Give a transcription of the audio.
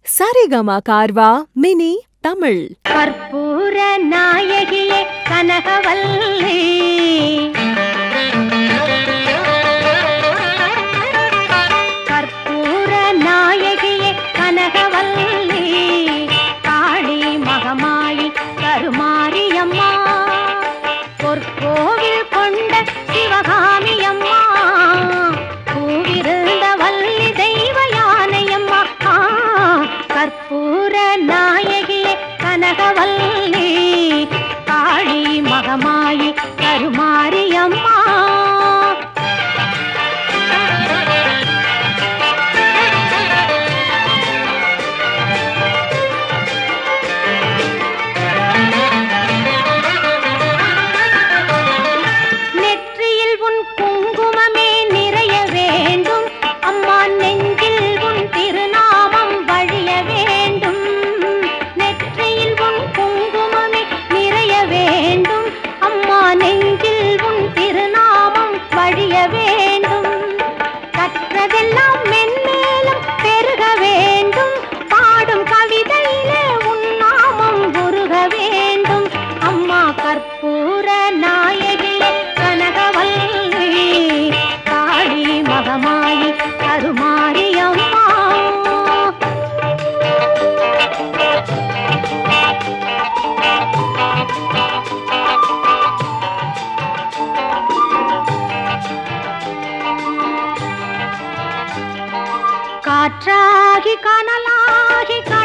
Saregama கார்வா mini Tamil கற்பூர நாயகியே கனகவல்லி கற்பூர நாயகியே கனகவல்லி காளி மகமாயி கருமாரியம்மா பொற்கோவில் கொண்ட சிவகாமியம்மா பூவிருந்த வள்ளி தெய்வ யானையம்மா ஆ, கற்பூர நாயகியே கனகவல்லி காளி மகமாயி கருமாரியம்மா நெற்றியில் உன் குங்குமமே நிறைய வேண்டும் அம்மா நெஞ்சில் உன் திருநாமம் வழிய வேண்டும் நெற்றியில் உன் குங்குமமே நிறைய வேண்டும் அம்மா நெஞ்சில் உன் திருநாமம் வழிய வேண்டும் கற்றதெல்லாம் மென்மேலும் பெருக வேண்டும் பாடும் கவிதையிலே உன் நாமம் உருக வேண்டும் அம்மா கற்பூர நாயகியே கனகவல்லி காளி மகமாயி கருமாரி அம்மா காற்றாகி கனலாகி